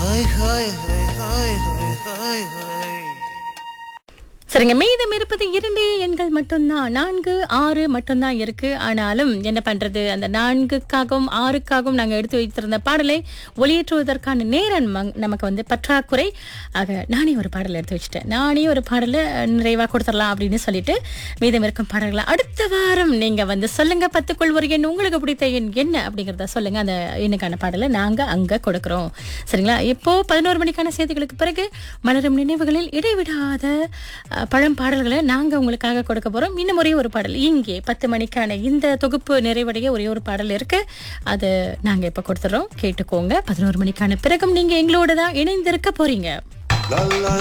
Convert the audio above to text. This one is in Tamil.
hi hi hi hi hi hi hi சரிங்க மீதம் இருப்பது இரண்டே எண்கள் மட்டும்தான் நான்கு ஆறு மட்டும்தான் இருக்கு ஆனாலும் என்ன பண்றது அந்த நான்குக்காகவும் ஆறுக்காகவும் நாங்க எடுத்து வைத்திருந்த பாடலை ஒளியேற்றுவதற்கான நேரம் மங்- நமக்கு வந்து பற்றாக்குறை ஆக நானே ஒரு பாடல் எடுத்து வச்சுட்டேன் நானே ஒரு பாடலை நிறைவா கொடுத்துடலாம் அப்படின்னு சொல்லிட்டு மீதம் இருக்கும் பாடல்களை அடுத்த வாரம் நீங்க வந்து சொல்லுங்க பத்துக்குள் ஒரு எண் உங்களுக்கு பிடித்த எண் என்ன அப்படிங்கறத சொல்லுங்க அந்த எண்ணுக்கான பாடலை நாங்க அங்க கொடுக்கிறோம் சரிங்களா இப்போ பதினோரு மணிக்கான செய்திகளுக்கு பிறகு மலரும் நினைவுகளில் இடைவிடாத அஹ், பழம் பாடல்களை நாங்க உங்களுக்காக கொடுக்க போறோம் இன்னும் ஒரே ஒரு பாடல் இங்கே பத்து மணிக்கான இந்த தொகுப்பு நிறைவடைய ஒரே ஒரு பாடல் இருக்கு அது நாங்க இப்ப கொடுத்துறோம் கேட்டுக்கோங்க பதினோரு மணிக்கான பிறகும் நீங்க எங்களோட தான் இணைந்திருக்க போறீங்க